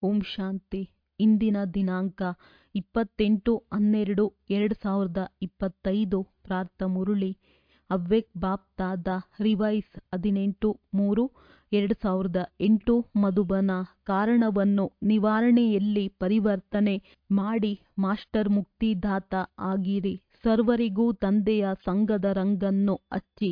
ಓಂ ಶಾಂತಿ ಇಂದಿನ ದಿನಾಂಕ ಇಪ್ಪತ್ತೆಂಟು ಹನ್ನೆರಡು ಎರಡು ಸಾವಿರದ ಇಪ್ಪತ್ತೈದು ಪ್ರಾರ್ಥ ಮುರುಳಿ ಅವ್ಯಕ್ಟ್ ಬಾಪ್ ದಾದ ರಿವೈಸ್ ಹದಿನೆಂಟು ಮೂರು ಎರಡು ಸಾವಿರದ ಎಂಟು ಮಧುಬನ ಕಾರಣವನ್ನು ನಿವಾರಣೆಯಲ್ಲಿ ಪರಿವರ್ತನೆ ಮಾಡಿ ಮಾಸ್ಟರ್ ಮುಕ್ತಿದಾತ ಆಗಿರಿ ಸರ್ವರಿಗೂ ತಂದೆಯ ಸಂಘದ ರಂಗನ್ನು ಹಚ್ಚಿ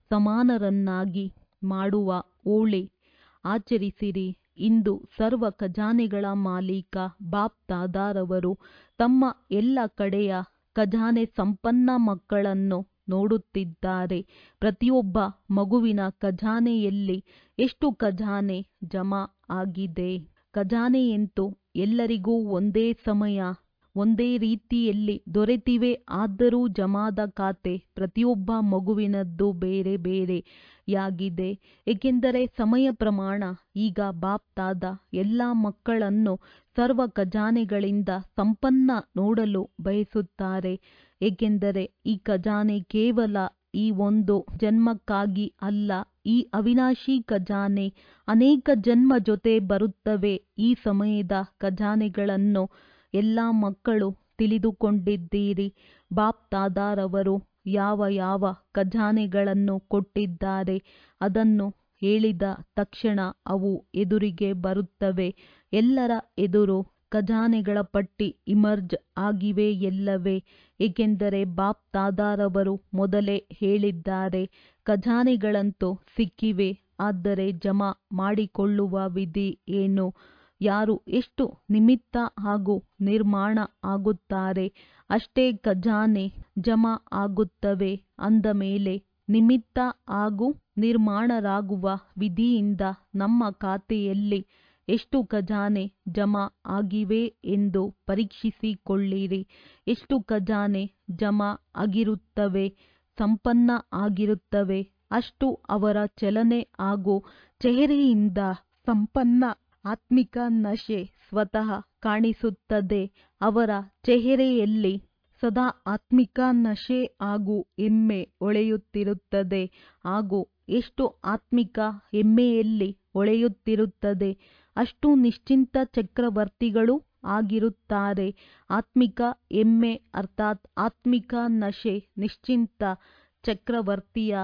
ಸಮಾನರನ್ನಾಗಿ ಮಾಡುವ ಓಳೆ ಆಚರಿಸಿರಿ ಇಂದು ಸರ್ವ ಖಜಾನೆಗಳ ಮಾಲೀಕ ಬಾಪ್ ದಾದಾರವರು ತಮ್ಮ ಎಲ್ಲ ಕಡೆಯ ಖಜಾನೆ ಸಂಪನ್ನ ಮಕ್ಕಳನ್ನು ನೋಡುತ್ತಿದ್ದಾರೆ ಪ್ರತಿಯೊಬ್ಬ ಮಗುವಿನ ಖಜಾನೆಯಲ್ಲಿ ಎಷ್ಟು ಖಜಾನೆ ಜಮಾ ಆಗಿದೆ ಖಜಾನೆಯಂತೂ ಎಲ್ಲರಿಗೂ ಒಂದೇ ಸಮಯ ಒಂದೇ ರೀತಿಯಲ್ಲಿ ದೊರೆತಿವೆ ಆದರೂ ಜಮಾದ ಖಾತೆ ಪ್ರತಿಯೊಬ್ಬ ಮಗುವಿನದ್ದು ಬೇರೆ ಬೇರೆಯಾಗಿದೆ ಏಕೆಂದರೆ ಸಮಯ ಪ್ರಮಾಣ ಈಗ ಬಾಪ್ ದಾದ ಎಲ್ಲ ಮಕ್ಕಳನ್ನು ಸರ್ವ ಖಜಾನೆಗಳಿಂದ ಸಂಪನ್ನ ನೋಡಲು ಬಯಸುತ್ತಾರೆ ಏಕೆಂದರೆ ಈ ಖಜಾನೆ ಕೇವಲ ಈ ಒಂದು ಜನ್ಮಕ್ಕಾಗಿ ಅಲ್ಲ ಈ ಅವಿನಾಶಿ ಖಜಾನೆ ಅನೇಕ ಜನ್ಮ ಜೊತೆ ಬರುತ್ತವೆ ಈ ಸಮಯದ ಖಜಾನೆಗಳನ್ನು ಎಲ್ಲ ಮಕ್ಕಳು ತಿಳಿದುಕೊಂಡಿದ್ದೀರಿ ಬಾಪ್ ದಾದಾರವರು ಯಾವ ಯಾವ ಖಜಾನೆಗಳನ್ನು ಕೊಟ್ಟಿದ್ದಾರೆ ಅದನ್ನು ಹೇಳಿದ ತಕ್ಷಣ ಅವು ಎದುರಿಗೆ ಬರುತ್ತವೆ ಎಲ್ಲರ ಎದುರು ಖಜಾನೆಗಳ ಪಟ್ಟಿ ಇಮರ್ಜ್ ಆಗಿವೆಯಲ್ಲವೇ ಏಕೆಂದರೆ ಬಾಪ್ ದಾದಾರವರು ಮೊದಲೇ ಹೇಳಿದ್ದಾರೆ ಖಜಾನೆಗಳಂತೂ ಸಿಕ್ಕಿವೆ ಆದರೆ ಜಮಾ ಮಾಡಿಕೊಳ್ಳುವ ವಿಧಿ ಏನು ಯಾರು ಎಷ್ಟು ನಿಮಿತ್ತ ಹಾಗೂ ನಿರ್ಮಾಣ ಆಗುತ್ತಾರೆ ಅಷ್ಟೇ ಖಜಾನೆ ಜಮಾ ಆಗುತ್ತವೆ ಅಂದ ಮೇಲೆ ನಿಮಿತ್ತ ಹಾಗೂ ನಿರ್ಮಾಣರಾಗುವ ವಿಧಿಯಿಂದ ನಮ್ಮ ಖಾತೆಯಲ್ಲಿ ಎಷ್ಟು ಖಜಾನೆ ಜಮಾ ಆಗಿವೆ ಎಂದು ಪರೀಕ್ಷಿಸಿಕೊಳ್ಳಿರಿ ಎಷ್ಟು ಖಜಾನೆ ಜಮಾ ಆಗಿರುತ್ತವೆ ಸಂಪನ್ನ ಆಗಿರುತ್ತವೆ ಅಷ್ಟು ಅವರ ಚಲನೆ ಹಾಗೂ ಚೆಹರೆಯಿಂದ ಸಂಪನ್ನ ಆತ್ಮಿಕ ನಶೆ ಸ್ವತಃ ಕಾಣಿಸುತ್ತದೆ ಅವರ ಚೆಹರೆಯಲ್ಲಿ ಸದಾ ಆತ್ಮಿಕ ನಶೆ ಹಾಗೂ ಹೆಮ್ಮೆ ಹೊಳೆಯುತ್ತಿರುತ್ತದೆ ಹಾಗೂ ಎಷ್ಟು ಆತ್ಮಿಕ ಹೆಮ್ಮೆಯಲ್ಲಿ ಹೊಳೆಯುತ್ತಿರುತ್ತದೆ ಅಷ್ಟು ನಿಶ್ಚಿಂತ ಚಕ್ರವರ್ತಿಗಳು ಆಗಿರುತ್ತಾರೆ ಆತ್ಮಿಕ ಹೆಮ್ಮೆ ಅರ್ಥಾತ್ ಆತ್ಮಿಕ ನಶೆ ನಿಶ್ಚಿಂತ ಚಕ್ರವರ್ತಿಯ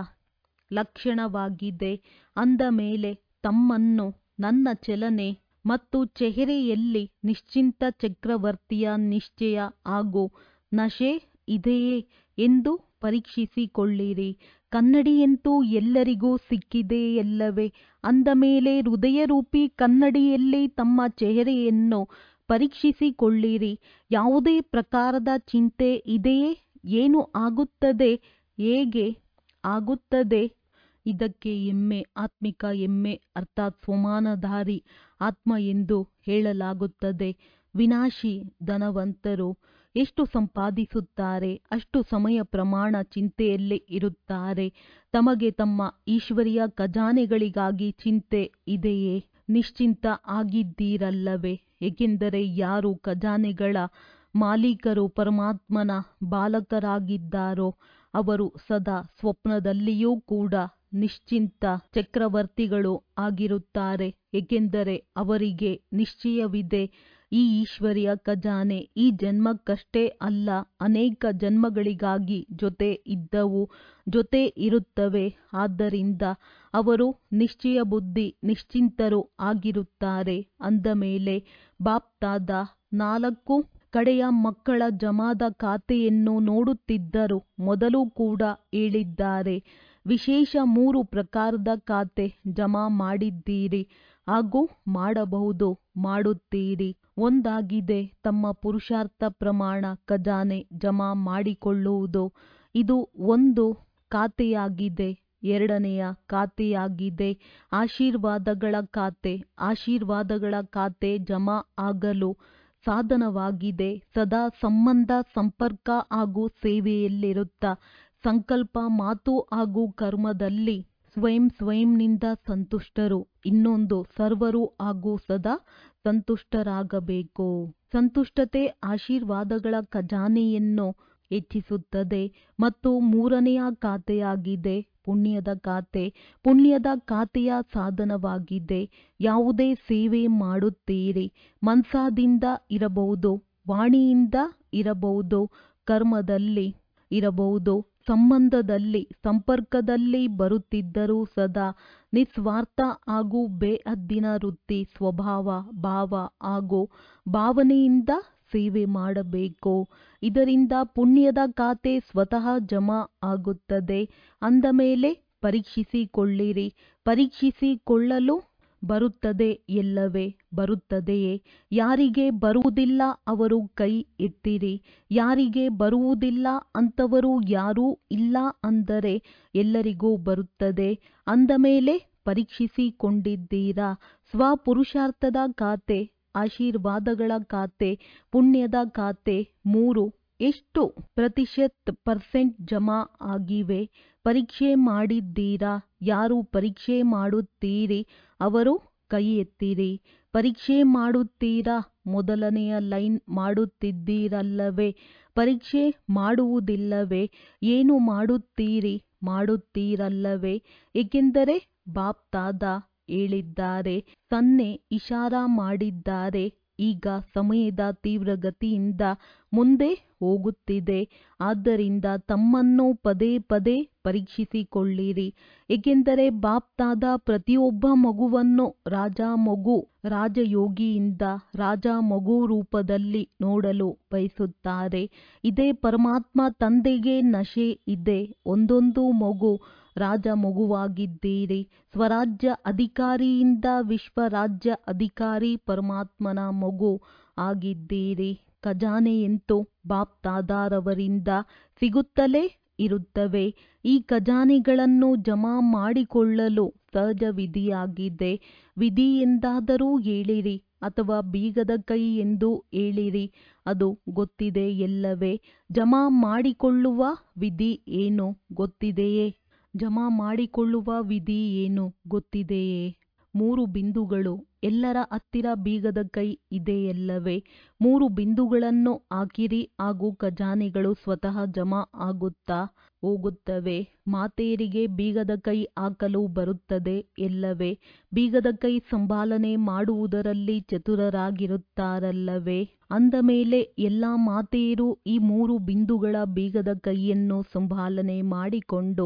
ಲಕ್ಷಣವಾಗಿದೆ ಅಂದ ಮೇಲೆ ತಮ್ಮನ್ನು ನನ್ನ ಚಲನೆ ಮತ್ತು ಚೆಹರೆಯಲ್ಲಿ ನಿಶ್ಚಿಂತ ಚಕ್ರವರ್ತಿಯ ನಿಶ್ಚಯ ಹಾಗೂ ನಶೆ ಇದೆಯೇ ಎಂದು ಪರೀಕ್ಷಿಸಿಕೊಳ್ಳಿರಿ ಕನ್ನಡಿಯಂತೂ ಎಲ್ಲರಿಗೂ ಸಿಕ್ಕಿದೆಯಲ್ಲವೇ ಅಂದ ಮೇಲೆ ಹೃದಯರೂಪಿ ಕನ್ನಡಿಯಲ್ಲಿ ತಮ್ಮ ಚೆಹರೆಯನ್ನು ಪರೀಕ್ಷಿಸಿಕೊಳ್ಳಿರಿ ಯಾವುದೇ ಪ್ರಕಾರದ ಚಿಂತೆ ಇದೆಯೇ ಏನು ಆಗುತ್ತದೆ ಹೇಗೆ ಆಗುತ್ತದೆ ಇದಕ್ಕೆ ಎಮ್ಮೆ ಆತ್ಮಿಕ ಎಮ್ಮೆ ಅರ್ಥಾತ್ ಸ್ವಮಾನಧಾರಿ ಆತ್ಮ ಎಂದು ಹೇಳಲಾಗುತ್ತದೆ ವಿನಾಶಿ ಧನವಂತರು ಎಷ್ಟು ಸಂಪಾದಿಸುತ್ತಾರೆ ಅಷ್ಟು ಸಮಯ ಪ್ರಮಾಣ ಚಿಂತೆಯಲ್ಲಿ ಇರುತ್ತಾರೆ ತಮಗೆ ತಮ್ಮ ಈಶ್ವರಿಯ ಖಜಾನೆಗಳಿಗಾಗಿ ಚಿಂತೆ ಇದೆಯೇ ನಿಶ್ಚಿಂತ ಆಗಿದ್ದೀರಲ್ಲವೇ ಏಕೆಂದರೆ ಯಾರು ಖಜಾನೆಗಳ ಮಾಲೀಕರು ಪರಮಾತ್ಮನ ಬಾಲಕರಾಗಿದ್ದಾರೋ ಅವರು ಸದಾ ಸ್ವಪ್ನದಲ್ಲಿಯೂ ಕೂಡ ನಿಶ್ಚಿಂತ ಚಕ್ರವರ್ತಿಗಳು ಆಗಿರುತ್ತಾರೆ ಏಕೆಂದರೆ ಅವರಿಗೆ ನಿಶ್ಚಯವಿದೆ ಈ ಈಶ್ವರಿಯ ಖಜಾನೆ ಈ ಜನ್ಮಕ್ಕಷ್ಟೇ ಅಲ್ಲ ಅನೇಕ ಜನ್ಮಗಳಿಗಾಗಿ ಜೊತೆ ಇದ್ದವು ಜೊತೆ ಇರುತ್ತವೆ ಆದ್ದರಿಂದ ಅವರು ನಿಶ್ಚಯ ಬುದ್ಧಿ ನಿಶ್ಚಿಂತರು ಆಗಿರುತ್ತಾರೆ ಅಂದ ಮೇಲೆ ಬಾಪ್ ದಾದ ನಾಲ್ಕು ಕಡೆಯ ಮಕ್ಕಳ ಜಮಾದ ಖಾತೆಯನ್ನು ನೋಡುತ್ತಿದ್ದರು ಮೊದಲು ಕೂಡ ಹೇಳಿದ್ದಾರೆ ವಿಶೇಷ ಮೂರು ಪ್ರಕಾರದ ಖಾತೆ ಜಮಾ ಮಾಡಿದ್ದೀರಿ ಹಾಗೂ ಮಾಡಬಹುದು ಮಾಡುತ್ತೀರಿ ಒಂದಾಗಿದೆ ತಮ್ಮ ಪುರುಷಾರ್ಥ ಪ್ರಮಾಣ ಖಜಾನೆ ಜಮಾ ಮಾಡಿಕೊಳ್ಳುವುದು ಇದು ಒಂದು ಖಾತೆಯಾಗಿದೆ ಎರಡನೆಯ ಖಾತೆಯಾಗಿದೆ ಆಶೀರ್ವಾದಗಳ ಖಾತೆ ಆಶೀರ್ವಾದಗಳ ಖಾತೆ ಜಮಾ ಆಗಲು ಸಾಧನವಾಗಿದೆ ಸದಾ ಸಂಬಂಧ ಸಂಪರ್ಕ ಹಾಗೂ ಸೇವೆಯಲ್ಲಿರುತ್ತಾ ಸಂಕಲ್ಪ ಮಾತು ಹಾಗೂ ಕರ್ಮದಲ್ಲಿ ಸ್ವಯಂ ಸ್ವಯಂನಿಂದ ಸಂತುಷ್ಟರು ಇನ್ನೊಂದು ಸರ್ವರು ಹಾಗೂ ಸದಾ ಸಂತುಷ್ಟರಾಗಬೇಕು ಸಂತುಷ್ಟತೆ ಆಶೀರ್ವಾದಗಳ ಖಜಾನೆಯನ್ನು ಹೆಚ್ಚಿಸುತ್ತದೆ ಮತ್ತು ಮೂರನೆಯ ಖಾತೆಯಾಗಿದೆ ಪುಣ್ಯದ ಖಾತೆ ಪುಣ್ಯದ ಖಾತೆಯ ಸಾಧನವಾಗಿದೆ ಯಾವುದೇ ಸೇವೆ ಮಾಡುತ್ತೀರಿ ಮನ್ಸಾದಿಂದ ಇರಬಹುದು ವಾಣಿಯಿಂದ ಇರಬಹುದು ಕರ್ಮದಲ್ಲಿ ಇರಬಹುದು ಸಂಬಂಧದಲ್ಲಿ ಸಂಪರ್ಕದಲ್ಲಿ ಬರುತ್ತಿದ್ದರೂ ಸದಾ ನಿಸ್ವಾರ್ಥ ಹಾಗೂ ಬೇಹದ್ದಿನ ವೃತ್ತಿ ಸ್ವಭಾವ ಭಾವ ಹಾಗೂ ಭಾವನೆಯಿಂದ ಸೇವೆ ಮಾಡಬೇಕು ಇದರಿಂದ ಪುಣ್ಯದ ಖಾತೆ ಸ್ವತಃ ಜಮಾ ಆಗುತ್ತದೆ ಅಂದ ಮೇಲೆ ಪರೀಕ್ಷಿಸಿಕೊಳ್ಳಿರಿ ಪರೀಕ್ಷಿಸಿಕೊಳ್ಳಲು ಬರುತ್ತದೆ ಎಲ್ಲವೇ ಬರುತ್ತದೆಯೇ ಯಾರಿಗೆ ಬರುವುದಿಲ್ಲ ಅವರು ಕೈ ಎತ್ತಿರಿ ಯಾರಿಗೆ ಬರುವುದಿಲ್ಲ ಅಂತವರು ಯಾರೂ ಇಲ್ಲ ಅಂದರೆ ಎಲ್ಲರಿಗೂ ಬರುತ್ತದೆ ಅಂದ ಮೇಲೆ ಪರೀಕ್ಷಿಸಿಕೊಂಡಿದ್ದೀರಾ ಸ್ವಪುರುಷಾರ್ಥದ ಖಾತೆ ಆಶೀರ್ವಾದಗಳ ಖಾತೆ ಪುಣ್ಯದ ಖಾತೆ ಮೂರು ಎಷ್ಟು ಪ್ರತಿಶತ್ ಪರ್ಸೆಂಟ್ ಜಮಾ ಆಗಿವೆ ಪರೀಕ್ಷೆ ಮಾಡಿದ್ದೀರಾ ಯಾರು ಪರೀಕ್ಷೆ ಮಾಡುತ್ತೀರಿ ಅವರು ಕೈ ಎತ್ತಿರಿ ಪರೀಕ್ಷೆ ಮಾಡುತ್ತೀರಾ ಮೊದಲನೆಯ ಲೈನ್ ಮಾಡುತ್ತಿದ್ದೀರಲ್ಲವೇ ಪರೀಕ್ಷೆ ಮಾಡುವುದಿಲ್ಲವೇ ಏನು ಮಾಡುತ್ತೀರಿ ಮಾಡುತ್ತೀರಲ್ಲವೇ ಏಕೆಂದರೆ ಬಾಪ್ ದಾದಾ ಹೇಳಿದ್ದಾರೆ ಸನ್ನೆ ಇಶಾರ ಮಾಡಿದ್ದಾರೆ ಈಗ ಸಮಯದ ತೀವ್ರಗತಿಯಿಂದ ಮುಂದೆ ಹೋಗುತ್ತಿದೆ ಆದ್ದರಿಂದ ತಮ್ಮನ್ನು ಪದೇ ಪದೇ ಪರೀಕ್ಷಿಸಿಕೊಳ್ಳಿರಿ ಏಕೆಂದರೆ ಬಾಪ್ ದಾದಾ ಪ್ರತಿಯೊಬ್ಬ ಮಗುವನ್ನು ರಾಜ ಮಗು ರಾಜಯೋಗಿಯಿಂದ ರಾಜ ಮಗು ರೂಪದಲ್ಲಿ ನೋಡಲು ಬಯಸುತ್ತಾರೆ ಇದೇ ಪರಮಾತ್ಮ ತಂದೆಗೆ ನಶೆ ಇದೆ ಒಂದೊಂದು ಮಗು ರಾಜ ಮಗುವಾಗಿದ್ದೀರಿ ಸ್ವರಾಜ್ಯ ಅಧಿಕಾರಿಯಿಂದ ವಿಶ್ವ ರಾಜ್ಯ ಅಧಿಕಾರಿ ಪರಮಾತ್ಮನ ಮಗು ಆಗಿದ್ದೀರಿ ಖಜಾನೆಯಂತೂ ಬಾಪ್ ದಾದಾರವರಿಂದ ಸಿಗುತ್ತಲೇ ಇರುತ್ತವೆ ಈ ಖಜಾನೆಗಳನ್ನು ಜಮಾ ಮಾಡಿಕೊಳ್ಳಲು ಸಹಜ ವಿಧಿಯಾಗಿದೆ ವಿಧಿ ಎಂದಾದರೂ ಹೇಳಿರಿ ಅಥವಾ ಬೀಗದ ಕೈ ಎಂದು ಹೇಳಿರಿ ಅದು ಗೊತ್ತಿದೆ ಎಲ್ಲವೇ ಜಮಾ ಮಾಡಿಕೊಳ್ಳುವ ವಿಧಿ ಏನು ಗೊತ್ತಿದೆಯೇ ಜಮಾ ಮಾಡಿಕೊಳ್ಳುವ ವಿಧಿ ಏನು ಗೊತ್ತಿದೆಯೇ ಮೂರು ಬಿಂದುಗಳು ಎಲ್ಲರ ಹತ್ತಿರ ಬೀಗದ ಕೈ ಇದೆಯಲ್ಲವೇ ಮೂರು ಬಿಂದುಗಳನ್ನು ಹಾಕಿರಿ ಹಾಗೂ ಖಜಾನೆಗಳು ಸ್ವತಃ ಜಮಾ ಆಗುತ್ತಾ ಹೋಗುತ್ತವೆ ಮಾತೆಯರಿಗೆ ಬೀಗದ ಕೈ ಹಾಕಲು ಬರುತ್ತದೆ ಎಲ್ಲವೇ ಬೀಗದ ಕೈ ಸಂಭಾಲನೆ ಮಾಡುವುದರಲ್ಲಿ ಚತುರರಾಗಿರುತ್ತಾರಲ್ಲವೇ ಅಂದ ಮೇಲೆ ಎಲ್ಲ ಮಾತೆಯರು ಈ ಮೂರು ಬಿಂದುಗಳ ಬೀಗದ ಕೈಯನ್ನು ಸಂಭಾಲನೆ ಮಾಡಿಕೊಂಡು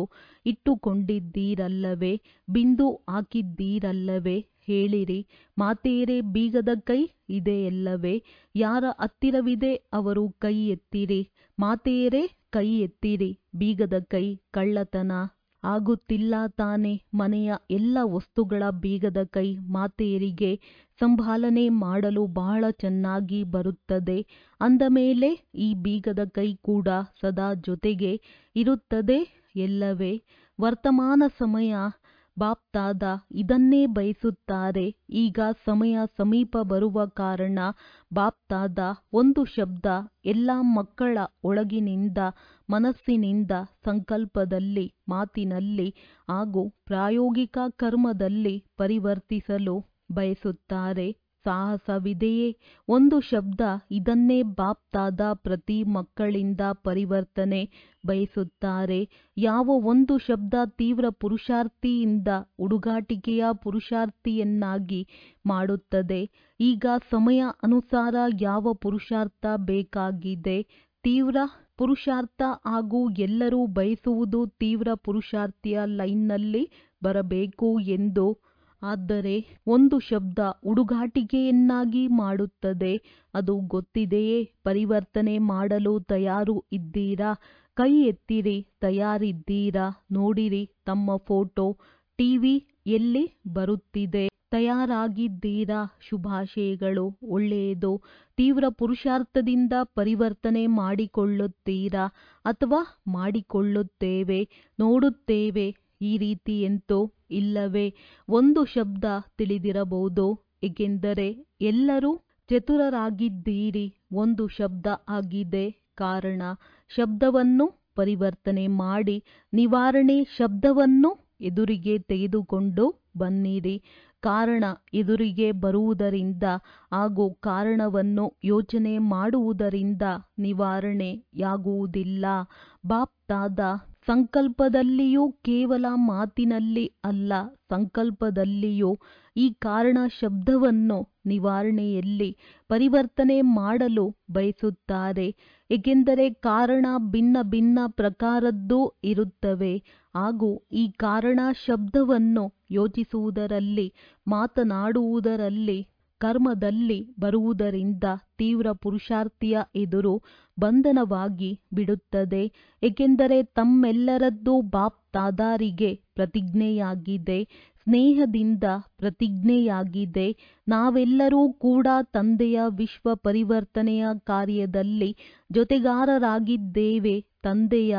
ಇಟ್ಟುಕೊಂಡಿದ್ದೀರಲ್ಲವೇ ಬಿಂದು ಹಾಕಿದ್ದೀರಲ್ಲವೇ ಹೇಳಿರಿ ಮಾತೆಯರೇ ಬೀಗದ ಕೈ ಇದೆಯಲ್ಲವೇ ಯಾರ ಹತ್ತಿರವಿದೆ ಅವರು ಕೈ ಎತ್ತಿರಿ ಮಾತೆಯರೇ ಕೈ ಎತ್ತಿರಿ ಬೀಗದ ಕೈ ಕಳ್ಳತನ ಆಗುತ್ತಿಲ್ಲ ತಾನೆ ಮನೆಯ ಎಲ್ಲ ವಸ್ತುಗಳ ಬೀಗದ ಕೈ ಮಾತೆಯರಿಗೆ ಸಂಭಾಲನೆ ಮಾಡಲು ಬಹಳ ಚೆನ್ನಾಗಿ ಬರುತ್ತದೆ ಅಂದ ಮೇಲೆ ಈ ಬೀಗದ ಕೈ ಕೂಡ ಸದಾ ಜೊತೆಗೆ ಇರುತ್ತದೆ ಎಲ್ಲವೇ ವರ್ತಮಾನ ಸಮಯ ಬಾಪ್ ದಾದಾ ಇದನ್ನೇ ಬಯಸುತ್ತಾರೆ ಈಗ ಸಮಯ ಸಮೀಪ ಬರುವ ಕಾರಣ ಬಾಪ್ ದಾದಾ ಒಂದು ಶಬ್ದ ಎಲ್ಲ ಮಕ್ಕಳ ಒಳಗಿನಿಂದ ಮನಸ್ಸಿನಿಂದ ಸಂಕಲ್ಪದಲ್ಲಿ ಮಾತಿನಲ್ಲಿ ಹಾಗೂ ಪ್ರಾಯೋಗಿಕ ಕರ್ಮದಲ್ಲಿ ಪರಿವರ್ತಿಸಲು ಬಯಸುತ್ತಾರೆ ಸಾಹಸವಿದೆಯೇ ಒಂದು ಶಬ್ದ ಇದನ್ನೇ ಬಾಪ್ ದಾದಾ ಪ್ರತಿ ಮಕ್ಕಳಿಂದ ಪರಿವರ್ತನೆ ಬಯಸುತ್ತಾರೆ ಯಾವ ಒಂದು ಶಬ್ದ ತೀವ್ರ ಪುರುಷಾರ್ಥಿಯಿಂದ ಹುಡುಗಾಟಿಕೆಯ ಪುರುಷಾರ್ಥಿಯನ್ನಾಗಿ ಮಾಡುತ್ತದೆ ಈಗ ಸಮಯ ಅನುಸಾರ ಯಾವ ಪುರುಷಾರ್ಥ ಬೇಕಾಗಿದೆ ತೀವ್ರ ಪುರುಷಾರ್ಥ ಹಾಗೂ ಎಲ್ಲರೂ ಬಯಸುವುದು ತೀವ್ರ ಪುರುಷಾರ್ಥಿಯ ಲೈನ್ನಲ್ಲಿ ಬರಬೇಕು ಎಂದು ಆದರೆ ಒಂದು ಶಬ್ದ ಹುಡುಗಾಟಿಕೆಯನ್ನಾಗಿ ಮಾಡುತ್ತದೆ ಅದು ಗೊತ್ತಿದೆಯೇ ಪರಿವರ್ತನೆ ಮಾಡಲು ತಯಾರು ಇದ್ದೀರಾ ಕೈ ಎತ್ತಿರಿ ತಯಾರಿದ್ದೀರಾ ನೋಡಿರಿ ತಮ್ಮ ಫೋಟೋ ಟಿವಿ ಎಲ್ಲಿ ಬರುತ್ತಿದೆ ತಯಾರಾಗಿದ್ದೀರಾ ಶುಭಾಶಯಗಳು ಒಳ್ಳೆಯದು ತೀವ್ರ ಪುರುಷಾರ್ಥದಿಂದ ಪರಿವರ್ತನೆ ಮಾಡಿಕೊಳ್ಳುತ್ತೀರಾ ಅಥವಾ ಮಾಡಿಕೊಳ್ಳುತ್ತೇವೆ ನೋಡುತ್ತೇವೆ ಈ ರೀತಿಯಂತೂ ಇಲ್ಲವೇ ಒಂದು ಶಬ್ದ ತಿಳಿದಿರಬಹುದು ಏಕೆಂದರೆ ಎಲ್ಲರೂ ಚತುರರಾಗಿದ್ದೀರಿ ಒಂದು ಶಬ್ದ ಆಗಿದೆ ಕಾರಣ ಶಬ್ದವನ್ನು ಪರಿವರ್ತನೆ ಮಾಡಿ ನಿವಾರಣೆ ಶಬ್ದವನ್ನು ಎದುರಿಗೆ ತೆಗೆದುಕೊಂಡು ಬನ್ನಿರಿ ಕಾರಣ ಎದುರಿಗೆ ಬರುವುದರಿಂದ ಹಾಗೂ ಕಾರಣವನ್ನು ಯೋಚನೆ ಮಾಡುವುದರಿಂದ ನಿವಾರಣೆಯಾಗುವುದಿಲ್ಲ ಬಾಪ್ ದಾದಾ ಸಂಕಲ್ಪದಲ್ಲಿಯೂ ಕೇವಲ ಮಾತಿನಲ್ಲಿ ಅಲ್ಲ ಸಂಕಲ್ಪದಲ್ಲಿಯೂ ಈ ಕಾರಣ ಶಬ್ದವನ್ನು ನಿವಾರಣೆಯಲ್ಲಿ ಪರಿವರ್ತನೆ ಮಾಡಲು ಬಯಸುತ್ತಾರೆ ಏಕೆಂದರೆ ಕಾರಣ ಭಿನ್ನ ಭಿನ್ನ ಪ್ರಕಾರದ್ದೂ ಇರುತ್ತವೆ ಹಾಗೂ ಈ ಕಾರಣ ಶಬ್ದವನ್ನು ಯೋಚಿಸುವುದರಲ್ಲಿ ಮಾತನಾಡುವುದರಲ್ಲಿ ಕರ್ಮದಲ್ಲಿ ಬರುವುದರಿಂದ ತೀವ್ರ ಪುರುಷಾರ್ಥಿಯ ಎದುರು ಬಂಧನವಾಗಿ ಬಿಡುತ್ತದೆ ಏಕೆಂದರೆ ತಮ್ಮೆಲ್ಲರದ್ದು ಬಾಪ್ ತಾದಾರಿಗೆ ಪ್ರತಿಜ್ಞೆಯಾಗಿದೆ ಸ್ನೇಹದಿಂದ ಪ್ರತಿಜ್ಞೆಯಾಗಿದೆ ನಾವೆಲ್ಲರೂ ಕೂಡ ತಂದೆಯ ವಿಶ್ವ ಪರಿವರ್ತನೆಯ ಕಾರ್ಯದಲ್ಲಿ ಜೊತೆಗಾರರಾಗಿದ್ದೇವೆ ತಂದೆಯ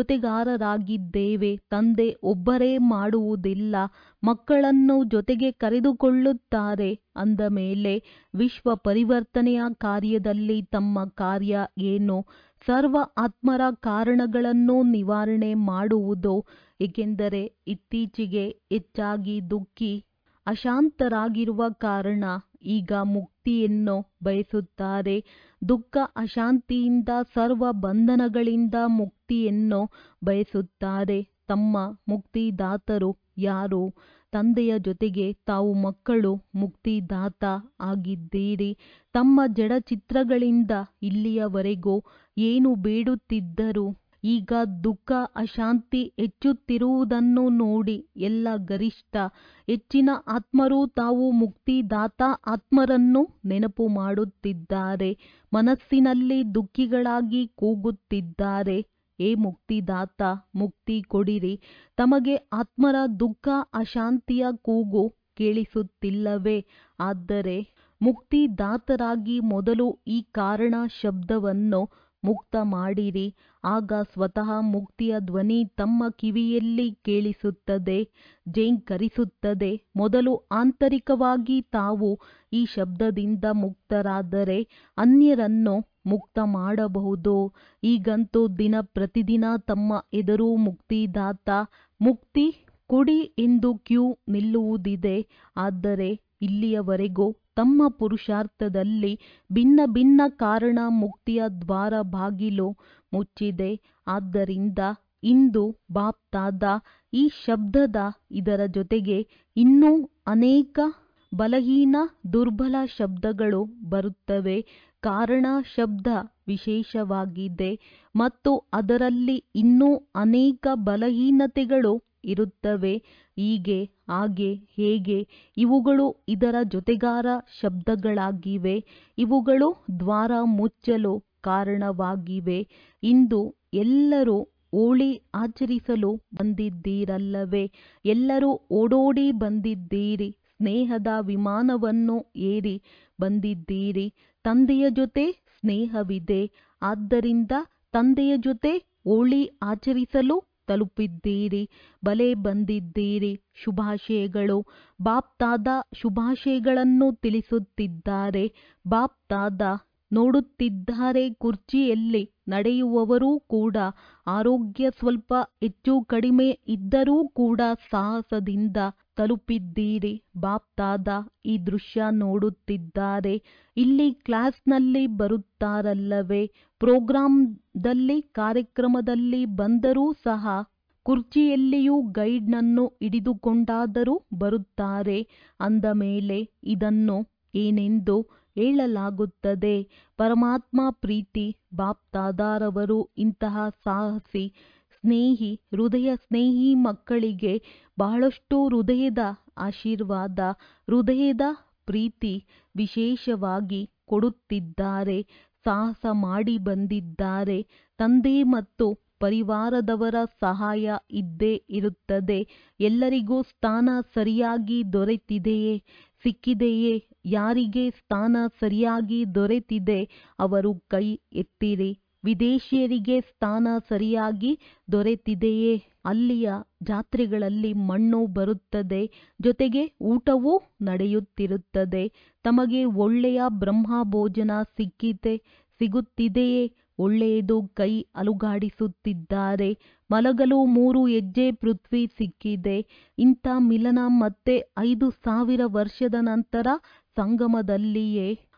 ಜೊತೆಗಾರರಾಗಿದ್ದೇವೆ ತಂದೆ ಒಬ್ಬರೇ ಮಾಡುವುದಿಲ್ಲ ಮಕ್ಕಳನ್ನು ಜೊತೆಗೆ ಕರೆದುಕೊಳ್ಳುತ್ತಾರೆ ಅಂದ ಮೇಲೆ ವಿಶ್ವ ಪರಿವರ್ತನೆಯ ಕಾರ್ಯದಲ್ಲಿ ತಮ್ಮ ಕಾರ್ಯ ಏನು ಸರ್ವ ಆತ್ಮರ ಕಾರಣಗಳನ್ನು ನಿವಾರಣೆ ಮಾಡುವುದು ಏಕೆಂದರೆ ಇತ್ತೀಚೆಗೆ ಹೆಚ್ಚಾಗಿ ದುಃಖಿ ಅಶಾಂತರಾಗಿರುವ ಕಾರಣ ಈಗ ಮುಕ್ತಿಯನ್ನು ಬಯಸುತ್ತಾರೆ ದುಃಖ ಅಶಾಂತಿಯಿಂದ ಸರ್ವ ಬಂಧನಗಳಿಂದ ಮುಕ್ತಿಯನ್ನು ಬಯಸುತ್ತಾರೆ ತಮ್ಮ ಮುಕ್ತಿದಾತರು ಯಾರು ತಂದೆಯ ಜೊತೆಗೆ ತಾವು ಮಕ್ಕಳು ಮುಕ್ತಿದಾತ ಆಗಿದ್ದೀರಿ ತಮ್ಮ ಜಡ ಚಿತ್ರಗಳಿಂದ ಇಲ್ಲಿಯವರೆಗೂ ಏನು ಬೇಡುತ್ತಿದ್ದರು ಈಗ ದುಃಖ ಅಶಾಂತಿ ಹೆಚ್ಚುತ್ತಿರುವುದನ್ನು ನೋಡಿ ಎಲ್ಲ ಗರಿಷ್ಠ ಹೆಚ್ಚಿನ ಆತ್ಮರು ತಾವು ಮುಕ್ತಿದಾತ ಆತ್ಮರನ್ನು ನೆನಪು ಮಾಡುತ್ತಿದ್ದಾರೆ ಮನಸ್ಸಿನಲ್ಲಿ ದುಃಖಿಗಳಾಗಿ ಕೂಗುತ್ತಿದ್ದಾರೆ ಏ ಮುಕ್ತಿದಾತ ಮುಕ್ತಿ ಕೊಡಿರಿ ತಮಗೆ ಆತ್ಮರ ದುಃಖ ಅಶಾಂತಿಯ ಕೂಗು ಕೇಳಿಸುತ್ತಿಲ್ಲವೇ ಆದರೆ ಮುಕ್ತಿದಾತರಾಗಿ ಮೊದಲು ಈ ಕಾರಣ ಶಬ್ದವನ್ನು ಮುಕ್ತ ಮಾಡಿರಿ ಆಗ ಸ್ವತಃ ಮುಕ್ತಿಯ ಧ್ವನಿ ತಮ್ಮ ಕಿವಿಯಲ್ಲಿ ಕೇಳಿಸುತ್ತದೆ ಜೇಂಕರಿಸುತ್ತದೆ ಮೊದಲು ಆಂತರಿಕವಾಗಿ ತಾವು ಈ ಶಬ್ದದಿಂದ ಮುಕ್ತರಾದರೆ ಅನ್ಯರನ್ನು ಮುಕ್ತ ಮಾಡಬಹುದು ಈಗಂತೂ ದಿನ ಪ್ರತಿದಿನ ತಮ್ಮ ಎದುರು ಮುಕ್ತಿದಾತ ಮುಕ್ತಿ ಕೊಡಿ ಎಂದು ಕ್ಯೂ ನಿಲ್ಲುವುದಿದೆ ಆದರೆ ಇಲ್ಲಿಯವರೆಗೂ ತಮ್ಮ ಪುರುಷಾರ್ಥದಲ್ಲಿ ಭಿನ್ನ ಭಿನ್ನ ಕಾರಣ ಮುಕ್ತಿಯ ದ್ವಾರ ಬಾಗಿಲು ಮುಚ್ಚಿದೆ ಆದ್ದರಿಂದ ಇಂದು ಬಾಪ್ತಾದ ಈ ಶಬ್ದದ ಇದರ ಜೊತೆಗೆ ಇನ್ನೂ ಅನೇಕ ಬಲಹೀನ ದುರ್ಬಲ ಶಬ್ದಗಳು ಬರುತ್ತವೆ ಕಾರಣ ಶಬ್ದ ವಿಶೇಷವಾಗಿದೆ ಮತ್ತು ಅದರಲ್ಲಿ ಇನ್ನೂ ಅನೇಕ ಬಲಹೀನತೆಗಳು ಇರುತ್ತವೆ ಹೀಗೆ ಹಾಗೆ ಹೇಗೆ ಇವುಗಳು ಇದರ ಜೊತೆಗಾರ ಶಬ್ದಗಳಾಗಿವೆ ಇವುಗಳು ದ್ವಾರ ಮುಚ್ಚಲು ಕಾರಣವಾಗಿವೆ ಇಂದು ಎಲ್ಲರೂ ಹೋಳಿ ಆಚರಿಸಲು ಬಂದಿದ್ದೀರಲ್ಲವೇ ಎಲ್ಲರೂ ಓಡೋಡಿ ಬಂದಿದ್ದೀರಿ ಸ್ನೇಹದ ವಿಮಾನವನ್ನು ಏರಿ ಬಂದಿದ್ದೀರಿ ತಂದೆಯ ಜೊತೆ ಸ್ನೇಹವಿದೆ ಆದ್ದರಿಂದ ತಂದೆಯ ಜೊತೆ ಹೋಳಿ ಆಚರಿಸಲು ತಲುಪಿದ್ದೀರಿ ಬಲೆ ಬಂದಿದ್ದೀರಿ ಶುಭಾಶಯಗಳು ಬಾಪ್ತಾದ ಶುಭಾಶಯಗಳನ್ನು ತಿಳಿಸುತ್ತಿದ್ದಾರೆ ಬಾಪ್ತಾದ ನೋಡುತ್ತಿದ್ದಾರೆ ಕುರ್ಚಿಯಲ್ಲಿ ನಡೆಯುವವರೂ ಕೂಡ ಆರೋಗ್ಯ ಸ್ವಲ್ಪ ಹೆಚ್ಚು ಕಡಿಮೆ ಇದ್ದರೂ ಕೂಡ ಸಾಹಸದಿಂದ ತಲುಪಿದ್ದೀರಿ ಬಾಪ್ತಾದ ಈ ದೃಶ್ಯ ನೋಡುತ್ತಿದ್ದಾರೆ ಇಲ್ಲಿ ಕ್ಲಾಸ್ನಲ್ಲಿ ಬರುತ್ತಾರಲ್ಲವೇ ಪ್ರೋಗ್ರಾಂದಲ್ಲಿ ಕಾರ್ಯಕ್ರಮದಲ್ಲಿ ಬಂದರೂ ಸಹ ಕುರ್ಚಿಯಲ್ಲಿಯೂ ಗೈಡ್ನನ್ನು ಹಿಡಿದುಕೊಂಡಾದರೂ ಬರುತ್ತಾರೆ ಅಂದ ಮೇಲೆ ಇದನ್ನು ಏನೆಂದು ಹೇಳಲಾಗುತ್ತದೆ ಪರಮಾತ್ಮ ಪ್ರೀತಿ ಬಾಪ್ತಾದಾರವರು ಇಂತಹ ಸಾಹಸಿ ಸ್ನೇಹಿ ಹೃದಯ ಸ್ನೇಹಿ ಮಕ್ಕಳಿಗೆ ಬಹಳಷ್ಟು ಹೃದಯದ ಆಶೀರ್ವಾದ ಹೃದಯದ ಪ್ರೀತಿ ವಿಶೇಷವಾಗಿ ಕೊಡುತ್ತಿದ್ದಾರೆ ಸಾಹಸ ಮಾಡಿ ಬಂದಿದ್ದಾರೆ ತಂದೆ ಮತ್ತು ಪರಿವಾರದವರ ಸಹಾಯ ಇದ್ದೇ ಇರುತ್ತದೆ ಎಲ್ಲರಿಗೂ ಸ್ಥಾನ ಸರಿಯಾಗಿ ದೊರೆತಿದೆಯೇ ಸಿಕ್ಕಿದೆಯೇ ಯಾರಿಗೆ ಸ್ಥಾನ ಸರಿಯಾಗಿ ದೊರೆತಿದೆ ಅವರು ಕೈ ಎತ್ತಿರಿ ವಿದೇಶಿಯರಿಗೆ ಸ್ಥಾನ ಸರಿಯಾಗಿ ದೊರೆತಿದೆಯೇ ಅಲ್ಲಿಯ ಜಾತ್ರೆಗಳಲ್ಲಿ ಮಣ್ಣು ಬರುತ್ತದೆ ಜೊತೆಗೆ ಊಟವೂ ನಡೆಯುತ್ತಿರುತ್ತದೆ ತಮಗೆ ಒಳ್ಳೆಯ ಬ್ರಹ್ಮ ಭೋಜನ ಸಿಕ್ಕಿತೆ ಸಿಗುತ್ತಿದೆಯೇ ಒಳ್ಳೆಯದು ಕೈ ಅಲುಗಾಡಿಸುತ್ತಿದ್ದಾರೆ ಮಲಗಲು ಮೂರು ಹೆಜ್ಜೆ ಪೃಥ್ವಿ ಸಿಕ್ಕಿದೆ ಇಂಥ ಮಿಲನ ಮತ್ತೆ ಐದು ಸಾವಿರ ವರ್ಷದ ನಂತರ ಸಂಗಮದಲ್ಲಿಯೇ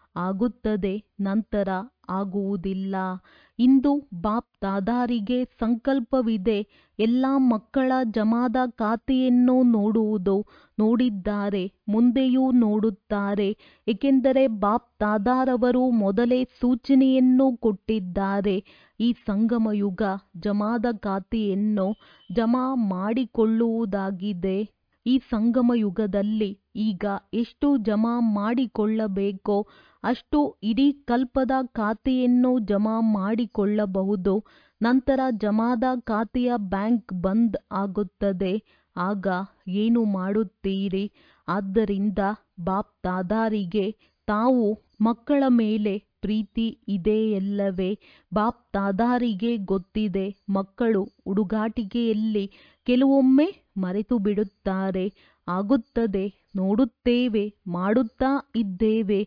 ಆಗುತ್ತದೆ ನಂತರ ಆಗುವುದಿಲ್ಲ ಇಂದು ಬಾಪ್ ದಾದಾರಿಗೆ ಸಂಕಲ್ಪವಿದೆ ಎಲ್ಲ ಮಕ್ಕಳ ಜಮಾದ ಖಾತೆಯನ್ನು ನೋಡುವುದು ನೋಡಿದ್ದಾರೆ ಮುಂದೆಯೂ ನೋಡುತ್ತಾರೆ ಏಕೆಂದರೆ ಬಾಪ್ ದಾದಾರವರು ಮೊದಲೇ ಸೂಚನೆಯನ್ನು ಕೊಟ್ಟಿದ್ದಾರೆ ಈ ಸಂಗಮ ಯುಗ ಜಮಾದ ಖಾತೆಯನ್ನು ಜಮಾ ಮಾಡಿಕೊಳ್ಳುವುದಾಗಿದೆ ಈ ಸಂಗಮ ಯುಗದಲ್ಲಿ ಈಗ ಎಷ್ಟು ಜಮಾ ಮಾಡಿಕೊಳ್ಳಬೇಕೋ ಅಷ್ಟು ಇಡೀ ಕಲ್ಪದ ಖಾತೆಯನ್ನು ಜಮಾ ಮಾಡಿಕೊಳ್ಳಬಹುದು ನಂತರ ಜಮಾದ ಖಾತೆಯ ಬ್ಯಾಂಕ್ ಬಂದ್ ಆಗುತ್ತದೆ ಆಗ ಏನು ಮಾಡುತ್ತೀರಿ ಆದ್ದರಿಂದ ಬಾಪ್ ದಾದಾರಿಗೆ ತಾವು ಮಕ್ಕಳ ಮೇಲೆ ಪ್ರೀತಿ ಇದೆಯಲ್ಲವೇ ಬಾಪ್ ದಾದಾರಿಗೆ ಗೊತ್ತಿದೆ ಮಕ್ಕಳು ಹುಡುಗಾಟಿಕೆಯಲ್ಲಿ ಕೆಲವೊಮ್ಮೆ ಮರೆತು ಬಿಡುತ್ತಾರೆ ಆಗುತ್ತದೆ ನೋಡುತ್ತೇವೆ ಮಾಡುತ್ತಾ ಇದ್ದೇವೆ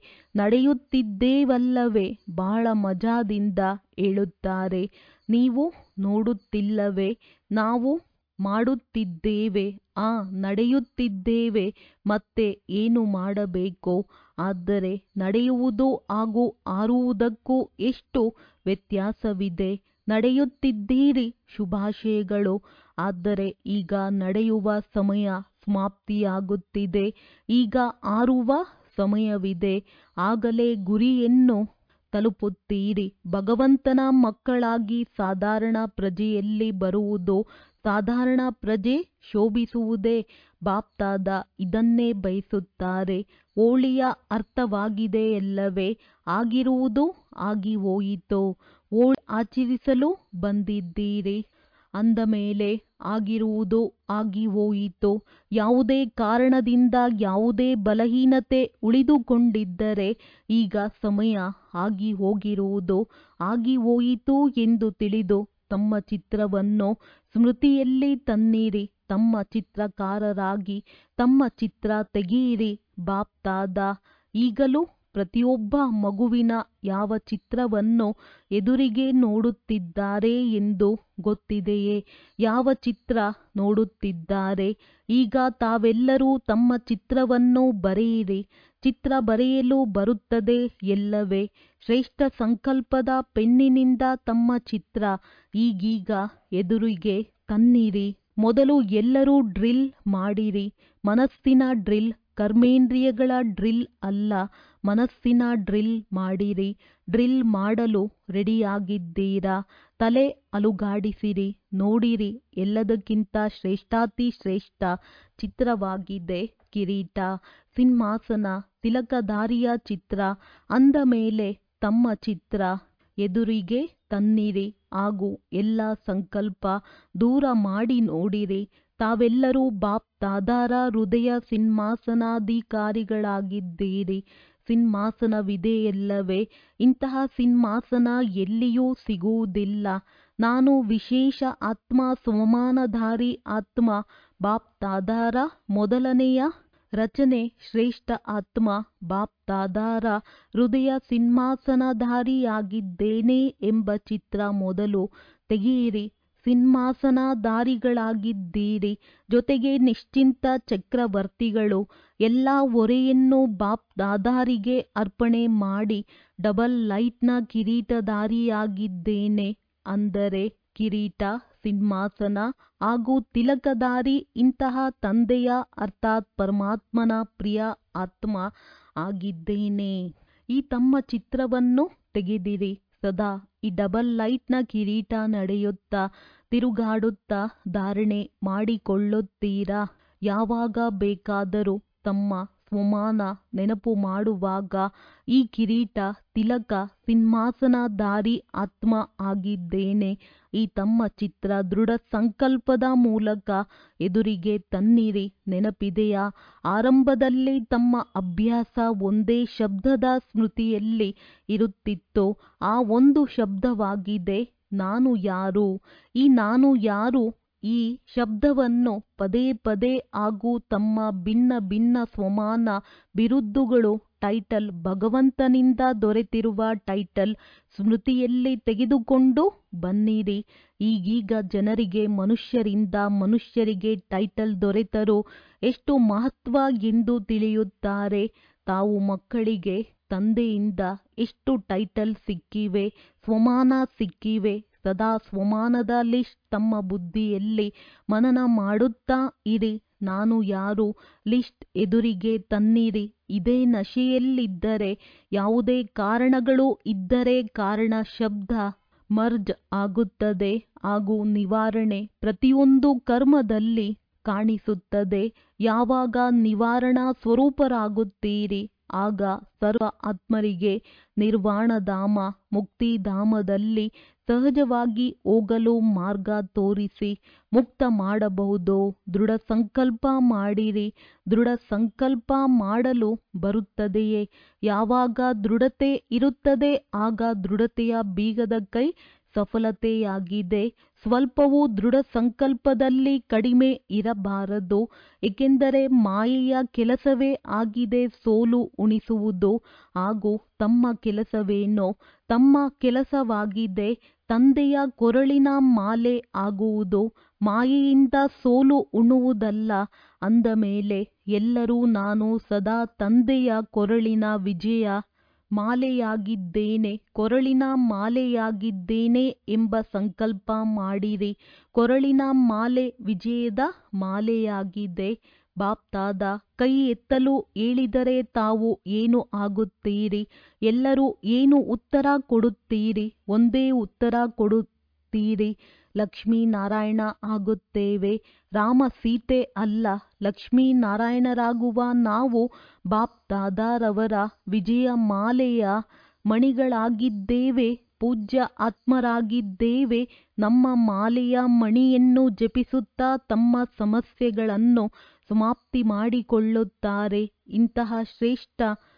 ನಡೆಯುತ್ತಿದ್ದೇವಲ್ಲವೇ ಬಹಳ ಮಜಾದಿಂದ ಹೇಳುತ್ತಾರೆ ನೀವು ನೋಡುತ್ತಿಲ್ಲವೇ ನಾವು ಮಾಡುತ್ತಿದ್ದೇವೆ ಆ ನಡೆಯುತ್ತಿದ್ದೇವೆ ಮತ್ತೆ ಏನು ಮಾಡಬೇಕು ಆದರೆ ನಡೆಯುವುದು ಹಾಗೂ ಆರುವುದಕ್ಕೂ ಎಷ್ಟು ವ್ಯತ್ಯಾಸವಿದೆ ನಡೆಯುತ್ತಿದ್ದೀರಿ ಶುಭಾಶಯಗಳು ಆದರೆ ಈಗ ನಡೆಯುವ ಸಮಯ ಸಮಾಪ್ತಿಯಾಗುತ್ತಿದೆ ಈಗ ಆರುವ ಸಮಯವಿದೆ ಆಗಲೇ ಗುರಿಯನ್ನು ತಲುಪುತ್ತೀರಿ ಭಗವಂತನ ಮಕ್ಕಳಾಗಿ ಸಾಧಾರಣ ಪ್ರಜೆಯಲ್ಲಿ ಬರುವುದು ಸಾಧಾರಣ ಪ್ರಜೆ ಶೋಭಿಸುವುದೇ ಬಾಪ್ತಾದ ಇದನ್ನೇ ಬಯಸುತ್ತಾರೆ ಹೋಳಿಯ ಅರ್ಥವಾಗಿದೆಯಲ್ಲವೇ ಆಗಿರುವುದು ಆಗಿ ಹೋಯಿತು ಹೋಳಿ ಆಚರಿಸಲು ಬಂದಿದ್ದೀರಿ ಅಂದ ಮೇಲೆ ಆಗಿರುವುದು ಆಗಿ ಹೋಯಿತು ಯಾವುದೇ ಕಾರಣದಿಂದ ಯಾವುದೇ ಬಲಹೀನತೆ ಉಳಿದುಕೊಂಡಿದ್ದರೆ ಈಗ ಸಮಯ ಆಗಿ ಹೋಗಿರುವುದು ಆಗಿ ಹೋಯಿತು ಎಂದು ತಿಳಿದು ತಮ್ಮ ಚಿತ್ರವನ್ನು ಸ್ಮೃತಿಯಲ್ಲಿ ತನ್ನಿರಿ ತಮ್ಮ ಚಿತ್ರಕಾರರಾಗಿ ತಮ್ಮ ಚಿತ್ರ ತೆಗೆಯಿರಿ ಬಾಪ್ತಾದ ಈಗಲೂ ಪ್ರತಿಯೊಬ್ಬ ಮಗುವಿನ ಯಾವ ಚಿತ್ರವನ್ನು ಎದುರಿಗೆ ನೋಡುತ್ತಿದ್ದಾರೆ ಎಂದು ಗೊತ್ತಿದೆಯೇ ಯಾವ ಚಿತ್ರ ನೋಡುತ್ತಿದ್ದಾರೆ ಈಗ ತಾವೆಲ್ಲರೂ ತಮ್ಮ ಚಿತ್ರವನ್ನು ಬರೆಯಿರಿ ಚಿತ್ರ ಬರೆಯಲು ಬರುತ್ತದೆ ಎಲ್ಲವೇ ಶ್ರೇಷ್ಠ ಸಂಕಲ್ಪದ ಪೆನ್ನಿನಿಂದ ತಮ್ಮ ಚಿತ್ರ ಈಗೀಗ ಎದುರಿಗೆ ತನ್ನಿರಿ ಮೊದಲು ಎಲ್ಲರೂ ಡ್ರಿಲ್ ಮಾಡಿರಿ ಮನಸ್ಸಿನ ಡ್ರಿಲ್ ಕರ್ಮೇಂದ್ರಿಯಗಳ ಡ್ರಿಲ್ ಅಲ್ಲ ಮನಸ್ಸಿನ ಡ್ರಿಲ್ ಮಾಡಿರಿ ಡ್ರಿಲ್ ಮಾಡಲು ರೆಡಿಯಾಗಿದ್ದೀರಾ ತಲೆ ಅಲುಗಾಡಿಸಿರಿ ನೋಡಿರಿ ಎಲ್ಲದಕ್ಕಿಂತ ಶ್ರೇಷ್ಠಾತಿ ಶ್ರೇಷ್ಠ ಚಿತ್ರವಾಗಿದೆ ಕಿರೀಟ ಸಿಂಹಾಸನ ತಿಲಕಧಾರಿಯ ಚಿತ್ರ ಅಂದ ಮೇಲೆ ತಮ್ಮ ಚಿತ್ರ ಎದುರಿಗೆ ತನ್ನಿರಿ ಹಾಗೂ ಎಲ್ಲ ಸಂಕಲ್ಪ ದೂರ ಮಾಡಿ ನೋಡಿರಿ ತಾವೆಲ್ಲರೂ ಬಾಪ್ ದಾದಾರ ಹೃದಯ ಸಿಂಹಾಸನಾಧಿಕಾರಿಗಳಾಗಿದ್ದೀರಿ ಸಿಂಹಾಸನವಿದೆಯಲ್ಲವೇ ಇಂತಹ ಸಿಂಹಾಸನ ಎಲ್ಲಿಯೂ ಸಿಗುವುದಿಲ್ಲ ನಾನು ವಿಶೇಷ ಆತ್ಮ ಸಮಾನಧಾರಿ ಆತ್ಮ ಬಾಪ್ ದಾದಾರ ಮೊದಲನೆಯ ರಚನೆ ಶ್ರೇಷ್ಠ ಆತ್ಮ ಬಾಪ್ ದಾದಾರ ಹೃದಯ ಸಿಂಹಾಸನಧಾರಿಯಾಗಿದ್ದೇನೆ ಎಂಬ ಚಿತ್ರ ಮೊದಲು ತೆಗೆಯಿರಿ ಸಿಂಹಾಸನಧಾರಿಗಳಾಗಿದ್ದೀರಿ ಜೊತೆಗೆ ನಿಶ್ಚಿಂತ ಚಕ್ರವರ್ತಿಗಳು ಎಲ್ಲ ಹೊರೆಯನ್ನು ಬಾಪ್ ದಾದಾರಿಗೆ ಅರ್ಪಣೆ ಮಾಡಿ ಡಬಲ್ ಲೈಟ್ನ ಕಿರೀಟಧಾರಿಯಾಗಿದ್ದೇನೆ ಅಂದರೆ ಕಿರೀಟ ಸಿಂಹಾಸನ ಹಾಗೂ ತಿಲಕಧಾರಿ ಇಂತಹ ತಂದೆಯ ಅರ್ಥಾತ್ ಪರಮಾತ್ಮನ ಪ್ರಿಯ ಆತ್ಮ ಆಗಿದ್ದೇನೆ ಈ ತಮ್ಮ ಚಿತ್ರವನ್ನು ತೆಗೆದಿರಿ ಸದಾ ಈ ಡಬಲ್ ಲೈಟ್ನ ಕಿರೀಟ ನಡೆಯುತ್ತಾ ತಿರುಗಾಡುತ್ತಾ ಧಾರಣೆ ಮಾಡಿಕೊಳ್ಳುತ್ತೀರಾ ಯಾವಾಗ ಬೇಕಾದರೂ ತಮ್ಮ ಸ್ವಮಾನ ನೆನಪು ಮಾಡುವಾಗ ಈ ಕಿರೀಟ ತಿಲಕ ಸಿಂಹಾಸನಧಾರಿ ಆತ್ಮ ಆಗಿದ್ದೇನೆ ಈ ತಮ್ಮ ಚಿತ್ರ ದೃಢ ಸಂಕಲ್ಪದ ಮೂಲಕ ಎದುರಿಗೆ ತನ್ನಿರಿ ನೆನಪಿದೆಯಾ ಆರಂಭದಲ್ಲಿ ತಮ್ಮ ಅಭ್ಯಾಸ ಒಂದೇ ಶಬ್ದದ ಸ್ಮೃತಿಯಲ್ಲಿ ಇರುತ್ತಿತ್ತು ಆ ಒಂದು ಶಬ್ದವಾಗಿದೆ ನಾನು ಯಾರು ಈ ನಾನು ಯಾರು ಈ ಶಬ್ದವನ್ನು ಪದೇ ಪದೇ ಹಾಗೂ ತಮ್ಮ ಭಿನ್ನ ಭಿನ್ನ ಸ್ವಮಾನ ಬಿರುದುಗಳು ಟೈಟಲ್ ಭಗವಂತನಿಂದ ದೊರೆತಿರುವ ಟೈಟಲ್ ಸ್ಮೃತಿಯಲ್ಲಿ ತೆಗೆದುಕೊಂಡು ಬನ್ನಿರಿ ಈಗೀಗ ಜನರಿಗೆ ಮನುಷ್ಯರಿಂದ ಮನುಷ್ಯರಿಗೆ ಟೈಟಲ್ ದೊರೆತರೂ ಎಷ್ಟು ಮಹತ್ವ ಎಂದು ತಿಳಿಯುತ್ತಾರೆ ತಾವು ಮಕ್ಕಳಿಗೆ ತಂದೆಯಿಂದ ಎಷ್ಟು ಟೈಟಲ್ ಸಿಕ್ಕಿವೆ ಸ್ವಮಾನ ಸಿಕ್ಕಿವೆ ಸದಾ ಸ್ವಮಾನದ ಲಿಸ್ಟ್ ತಮ್ಮ ಬುದ್ಧಿಯಲ್ಲಿ ಮನನ ಮಾಡುತ್ತಾ ಇರಿ ನಾನು ಯಾರು ಲಿಸ್ಟ್ ಎದುರಿಗೆ ತನ್ನಿರಿ ಇದೇ ನಶೆಯಲ್ಲಿದ್ದರೆ ಯಾವುದೇ ಕಾರಣಗಳು ಇದ್ದರೆ ಕಾರಣ ಶಬ್ದ ಮರ್ಜ್ ಆಗುತ್ತದೆ ಹಾಗೂ ನಿವಾರಣೆ ಪ್ರತಿಯೊಂದು ಕರ್ಮದಲ್ಲಿ ಕಾಣಿಸುತ್ತದೆ ಯಾವಾಗ ನಿವಾರಣಾ ಸ್ವರೂಪರಾಗುತ್ತೀರಿ ಆಗ ಸರ್ವ ಆತ್ಮರಿಗೆ ನಿರ್ವಾಣಧಾಮ ಮುಕ್ತಿಧಾಮದಲ್ಲಿ ಸಹಜವಾಗಿ ಹೋಗಲು ಮಾರ್ಗ ತೋರಿಸಿ ಮುಕ್ತ ಮಾಡಬಹುದು ದೃಢ ಸಂಕಲ್ಪ ಮಾಡಿರಿ ದೃಢ ಸಂಕಲ್ಪ ಮಾಡಲು ಬರುತ್ತದೆಯೇ ಯಾವಾಗ ದೃಢತೆ ಇರುತ್ತದೆ ಆಗ ದೃಢತೆಯ ಬೀಗದ ಕೈ ಸಫಲತೆಯಾಗಿದೆ ಸ್ವಲ್ಪವೂ ದೃಢ ಸಂಕಲ್ಪದಲ್ಲಿ ಕಡಿಮೆ ಇರಬಾರದು ಏಕೆಂದರೆ ಮಾಯೆಯ ಕೆಲಸವೇ ಆಗಿದೆ ಸೋಲು ಉಣಿಸುವುದು ಹಾಗೂ ತಮ್ಮ ಕೆಲಸವೇನೋ ತಮ್ಮ ಕೆಲಸವಾಗಿದೆ ತಂದೆಯ ಕೊರಳಿನ ಮಾಲೆ ಆಗುವುದು ಮಾಯೆಯಿಂದ ಸೋಲು ಉಣ್ಣುವುದಲ್ಲ ಅಂದ ಮೇಲೆ ಎಲ್ಲರೂ ನಾನು ಸದಾ ತಂದೆಯ ಕೊರಳಿನ ವಿಜಯ ಮಾಲೆಯಾಗಿದ್ದೇನೆ ಕೊರಳಿನ ಮಾಲೆಯಾಗಿದ್ದೇನೆ ಎಂಬ ಸಂಕಲ್ಪ ಮಾಡಿರಿ ಕೊರಳಿನ ಮಾಲೆ ವಿಜಯದ ಮಾಲೆಯಾಗಿದೆ ಬಾಪ್ತಾದ ಕೈ ಎತ್ತಲು ಹೇಳಿದರೆ ತಾವು ಏನು ಆಗುತ್ತೀರಿ ಎಲ್ಲರೂ ಏನು ಉತ್ತರ ಕೊಡುತ್ತೀರಿ ಒಂದೇ ಉತ್ತರ ಕೊಡುತ್ತೀರಿ ಲಕ್ಷ್ಮೀನಾರಾಯಣ ಆಗುತ್ತೇವೆ ರಾಮ ಸೀತೆ ಅಲ್ಲ ಲಕ್ಷ್ಮೀನಾರಾಯಣರಾಗುವ ನಾವು ಬಾಪ್ ದಾದಾರವರ ವಿಜಯ ಮಾಲೆಯ ಮಣಿಗಳಾಗಿದ್ದೇವೆ ಪೂಜ್ಯ ಆತ್ಮರಾಗಿದ್ದೇವೆ ನಮ್ಮ ಮಾಲೆಯ ಮಣಿಯನ್ನು ಜಪಿಸುತ್ತಾ ತಮ್ಮ ಸಮಸ್ಯೆಗಳನ್ನು ಸಮಾಪ್ತಿ ಮಾಡಿಕೊಳ್ಳುತ್ತಾರೆ ಇಂತಹ ಶ್ರೇಷ್ಠ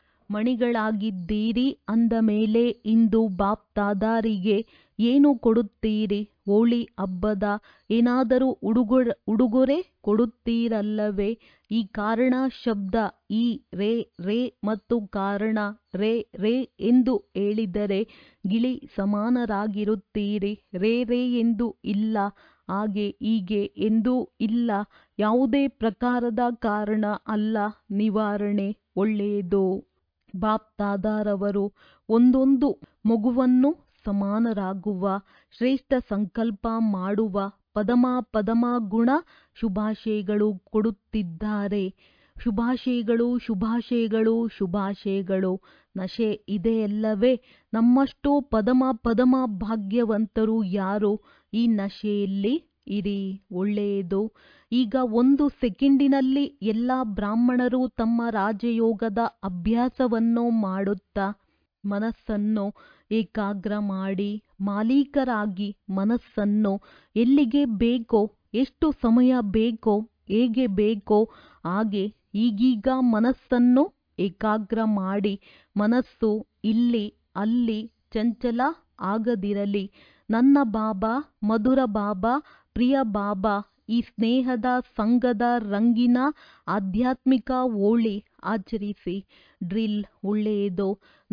ಮಣಿಗಳಾಗಿದ್ದೀರಿ ಅಂದ ಮೇಲೆ ಇಂದು ಬಾಪ್ ದಾದಾರಿಗೆ ಏನು ಕೊಡುತ್ತೀರಿ ಹೋಳಿ ಹಬ್ಬದ ಏನಾದರೂ ಉಡುಗೊರೆ ಉಡುಗೊರೆ ಕೊಡುತ್ತೀರಲ್ಲವೇ ಈ ಕಾರಣ ಶಬ್ದ ಈ ರೇ ರೇ ಮತ್ತು ಕಾರಣ ರೇ ರೇ ಎಂದು ಹೇಳಿದರೆ ಗಿಳಿ ಸಮಾನರಾಗಿರುತ್ತೀರಿ ರೇ ರೇ ಎಂದು ಇಲ್ಲ ಹಾಗೆ ಹೀಗೆ ಎಂದೂ ಇಲ್ಲ ಯಾವುದೇ ಪ್ರಕಾರದ ಕಾರಣ ಅಲ್ಲ ನಿವಾರಣೆ ಒಳ್ಳೆಯದು ಬಾಪ್ ದಾದಾರವರು ಒಂದೊಂದು ಮಗುವನ್ನು ಸಮಾನರಾಗುವ ಶ್ರೇಷ್ಠ ಸಂಕಲ್ಪ ಮಾಡುವ ಪದಮ ಪದಮ ಗುಣ ಶುಭಾಶಯಗಳು ಕೊಡುತ್ತಿದ್ದಾರೆ ಶುಭಾಶಯಗಳು ಶುಭಾಶಯಗಳು ಶುಭಾಶಯಗಳು ನಶೆ ಇದೆಯಲ್ಲವೇ ನಮ್ಮಷ್ಟು ಪದಮ ಪದಮ ಭಾಗ್ಯವಂತರು ಯಾರು ಈ ನಶೆಯಲ್ಲಿ ಇರಿ ಒಳ್ಳೆಯದು ಈಗ ಒಂದು ಸೆಕೆಂಡಿನಲ್ಲಿ ಎಲ್ಲ ಬ್ರಾಹ್ಮಣರು ತಮ್ಮ ರಾಜಯೋಗದ ಅಭ್ಯಾಸವನ್ನು ಮಾಡುತ್ತಾ ಮನಸ್ಸನ್ನು ಏಕಾಗ್ರ ಮಾಡಿ ಮಾಲೀಕರಾಗಿ ಮನಸ್ಸನ್ನು ಎಲ್ಲಿಗೆ ಬೇಕೋ ಎಷ್ಟು ಸಮಯ ಬೇಕೋ ಹೇಗೆ ಬೇಕೋ ಹಾಗೆ ಈಗೀಗ ಮನಸ್ಸನ್ನು ಏಕಾಗ್ರ ಮಾಡಿ ಮನಸ್ಸು ಇಲ್ಲಿ ಅಲ್ಲಿ ಚಂಚಲ ಆಗದಿರಲಿ ನನ್ನ ಬಾಬಾ ಮಧುರ ಬಾಬಾ ಪ್ರಿಯ ಬಾಬಾ ಈ ಸ್ನೇಹದ ಸಂಘದ ರಂಗಿನ ಆಧ್ಯಾತ್ಮಿಕ ಹೋಳಿ ಆಚರಿಸಿ ಡ್ರಿಲ್ ಒಳ್ಳೆಯದು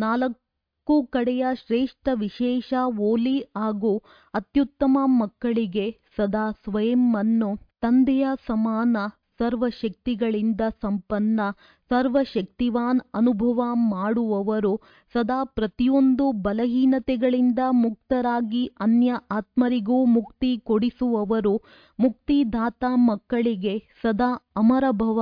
ನಾಲ್ಕು ಕಡೆಯ ಶ್ರೇಷ್ಠ ವಿಶೇಷ ಹೋಲಿ ಹಾಗೂ ಅತ್ಯುತ್ತಮ ಮಕ್ಕಳಿಗೆ ಸದಾ ಸ್ವಯಂ ಅನ್ನು ತಂದೆಯ ಸಮಾನ ಸರ್ವಶಕ್ತಿಗಳಿಂದ ಸಂಪನ್ನ ಸರ್ವಶಕ್ತಿವಾನ್ ಅನುಭವ ಮಾಡುವವರು ಸದಾ ಪ್ರತಿಯೊಂದು ಬಲಹೀನತೆಗಳಿಂದ ಮುಕ್ತರಾಗಿ ಅನ್ಯ ಆತ್ಮರಿಗೂ ಮುಕ್ತಿ ಕೊಡಿಸುವವರು ಮುಕ್ತಿದಾತ ಮಕ್ಕಳಿಗೆ ಸದಾ ಅಮರಭವ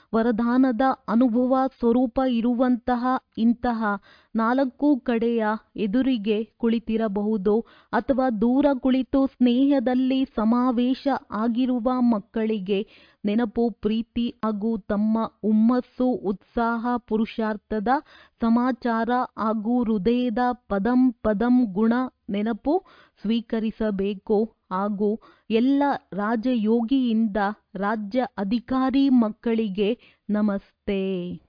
ವರದಾನದ ಅನುಭವ ಸ್ವರೂಪ ಇರುವಂತಹ ಇಂತಹ ನಾಲ್ಕು ಕಡೆಯ ಎದುರಿಗೆ ಕುಳಿತಿರಬಹುದು ಅಥವಾ ದೂರ ಕುಳಿತು ಸ್ನೇಹದಲ್ಲಿ ಸಮಾವೇಶ ಆಗಿರುವ ಮಕ್ಕಳಿಗೆ ನೆನಪು ಪ್ರೀತಿ ಹಾಗೂ ತಮ್ಮ ಹುಮ್ಮಸ್ಸು ಉತ್ಸಾಹ ಪುರುಷಾರ್ಥದ ಸಮಾಚಾರ ಹಾಗೂ ಹೃದಯದ ಪದಂ ಪದಂ ಗುಣ ನೆನಪು ಸ್ವೀಕರಿಸಬೇಕು ಹಾಗೂ ಎಲ್ಲ ರಾಜಯೋಗಿಯಿಂದ ರಾಜ್ಯ ಅಧಿಕಾರಿ ಮಕ್ಕಳಿಗೆ ನಮಸ್ತೆ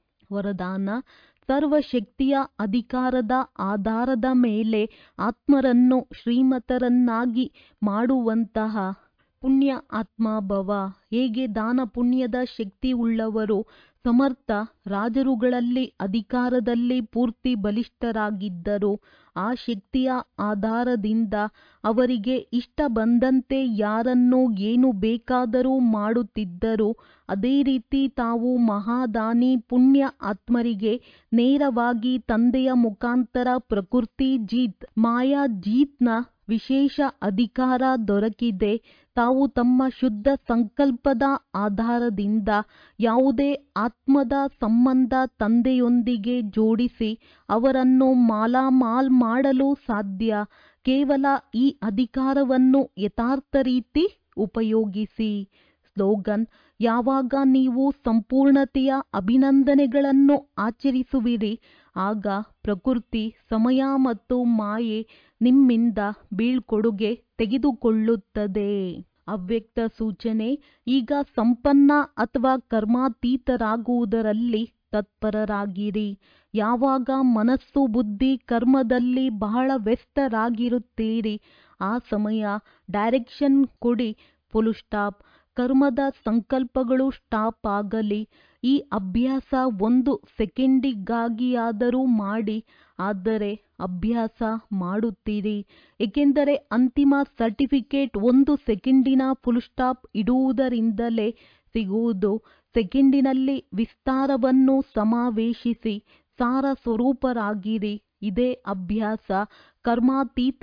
ವರದಾನ ಸರ್ವಶಕ್ತಿಯ ಅಧಿಕಾರದ ಆಧಾರದ ಮೇಲೆ ಆತ್ಮರನ್ನು ಶ್ರೀಮತರನ್ನಾಗಿ ಮಾಡುವಂತಹ ಪುಣ್ಯ ಆತ್ಮಭವ ಹೇಗೆ ದಾನ ಪುಣ್ಯದ ಶಕ್ತಿ ಉಳ್ಳವರು ಸಮರ್ಥ ರಾಜರುಗಳಲ್ಲಿ ಅಧಿಕಾರದಲ್ಲಿ ಪೂರ್ತಿ ಬಲಿಷ್ಠರಾಗಿದ್ದರು ಆ ಶಕ್ತಿಯ ಆಧಾರದಿಂದ ಅವರಿಗೆ ಇಷ್ಟ ಬಂದಂತೆ ಯಾರನ್ನು ಏನು ಬೇಕಾದರೂ ಮಾಡುತ್ತಿದ್ದರು ಅದೇ ರೀತಿ ತಾವು ಮಹಾದಾನಿ ಪುಣ್ಯ ಆತ್ಮರಿಗೆ ನೇರವಾಗಿ ತಂದೆಯ ಮುಖಾಂತರ ಪ್ರಕೃತಿ ಜೀತ್ ಮಾಯಾ ಜೀತ್ನ ವಿಶೇಷ ಅಧಿಕಾರ ದೊರಕಿದೆ ತಾವು ತಮ್ಮ ಶುದ್ಧ ಸಂಕಲ್ಪದ ಆಧಾರದಿಂದ ಯಾವುದೇ ಆತ್ಮದ ಸಂಬಂಧ ತಂದೆಯೊಂದಿಗೆ ಜೋಡಿಸಿ ಅವರನ್ನು ಮಾಲಾಮಾಲ್ ಮಾಡಲು ಸಾಧ್ಯ ಕೇವಲ ಈ ಅಧಿಕಾರವನ್ನು ಯಥಾರ್ಥ ರೀತಿ ಉಪಯೋಗಿಸಿ ಸ್ಲೋಗನ್ ಯಾವಾಗ ನೀವು ಸಂಪೂರ್ಣತೆಯ ಅಭಿನಂದನೆಗಳನ್ನು ಆಚರಿಸುವಿರಿ ಆಗ ಪ್ರಕೃತಿ ಸಮಯ ಮತ್ತು ಮಾಯೆ ನಿಮ್ಮಿಂದ ಬೀಳ್ಕೊಡುಗೆ ತೆಗೆದುಕೊಳ್ಳುತ್ತದೆ ಅವ್ಯಕ್ತ ಸೂಚನೆ ಈಗ ಸಂಪನ್ನ ಅಥವಾ ಕರ್ಮಾತೀತರಾಗುವುದರಲ್ಲಿ ತತ್ಪರರಾಗಿರಿ ಯಾವಾಗ ಮನಸ್ಸು ಬುದ್ಧಿ ಕರ್ಮದಲ್ಲಿ ಬಹಳ ವ್ಯಸ್ತರಾಗಿರುತ್ತೀರಿ ಆ ಸಮಯ ಡೈರೆಕ್ಷನ್ ಕೊಡಿ ಫುಲ್ ಸ್ಟಾಪ್ ಕರ್ಮದ ಸಂಕಲ್ಪಗಳು ಸ್ಟಾಪ್ ಆಗಲಿ ಈ ಅಭ್ಯಾಸ ಒಂದು ಸೆಕೆಂಡಿಗಾಗಿಯಾದರೂ ಮಾಡಿ ಆದರೆ ಅಭ್ಯಾಸ ಮಾಡುತ್ತೀರಿ ಏಕೆಂದರೆ ಅಂತಿಮ ಸರ್ಟಿಫಿಕೇಟ್ ಒಂದು ಸೆಕೆಂಡಿನ ಫುಲ್ ಸ್ಟಾಪ್ ಇಡುವುದರಿಂದಲೇ ಸಿಗುವುದು ಸೆಕೆಂಡಿನಲ್ಲಿ ವಿಸ್ತಾರವನ್ನು ಸಮಾವೇಶಿಸಿ ಸಾರ ಸ್ವರೂಪರಾಗಿರಿ ಇದೇ ಅಭ್ಯಾಸ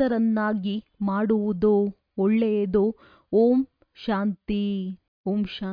ಕರ್ಮಾತೀತರನ್ನಾಗಿ ಮಾಡುವುದು ಒಳ್ಳೆಯದು ಓಂ ಶಾಂತಿ ಓಂ ಶಾಂತಿ